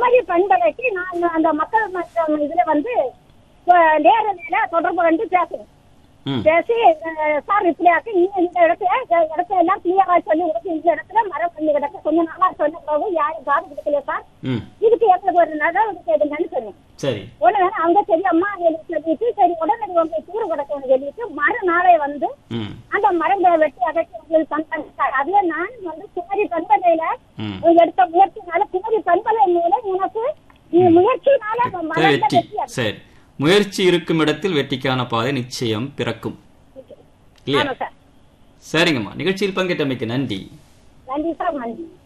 குமரி பண்பலைக்கு நான் அந்த மக்கள் மன்றம் இதுல வந்து அஹ், நேரடியில தொடர்பு கொண்டு பேசுறேன் ம் பேசி அஹ், சார் இப்படியாக்கு இங்க இந்த இடத்துல இந்த இடத்துல எல்லாம் கிளியரா சொல்லி கொடுத்து இந்த இடத்துல மரம் பண்ணி கிடக்க கொஞ்ச நாளா சொன்ன பிறகு யாரும் காது கொடுக்கல சார் ம் இதுக்கு எங்களுக்கு ஒரு நடவடிக்கை எடுங்கன்னு சொன்னேன் சரி உடனே அவங்க சரி அம்மா எனக்கு சொல்லிட்டு சரி உடனே உங்க தூர கிடக்கும்னு சொல்லிட்டு மறுநாளே வந்து ம் அந்த மரங்களை வெட்டி அகற்றி உங்களுக்கு தந்தாங்க சார் அதுல நான் வந்து குமரி பண்பலையில ம் எடுத்த முயற்சினால குமரி பண்பலை மூலம் எனக்கு நீ முயற்சினால சரி, மரங்களை வெற்றி வெட்டி அகற்றி- சரி முயற்சி இருக்கும் இடத்தில் வெற்றிக்கான பாதை நிச்சயம் பிறக்கும் இல்லையா ஆமா சார் சரிங்கம்மா நிகழ்ச்சியில் பங்கேற்றமைக்கு நன்றி நன்றி சார் நன்றி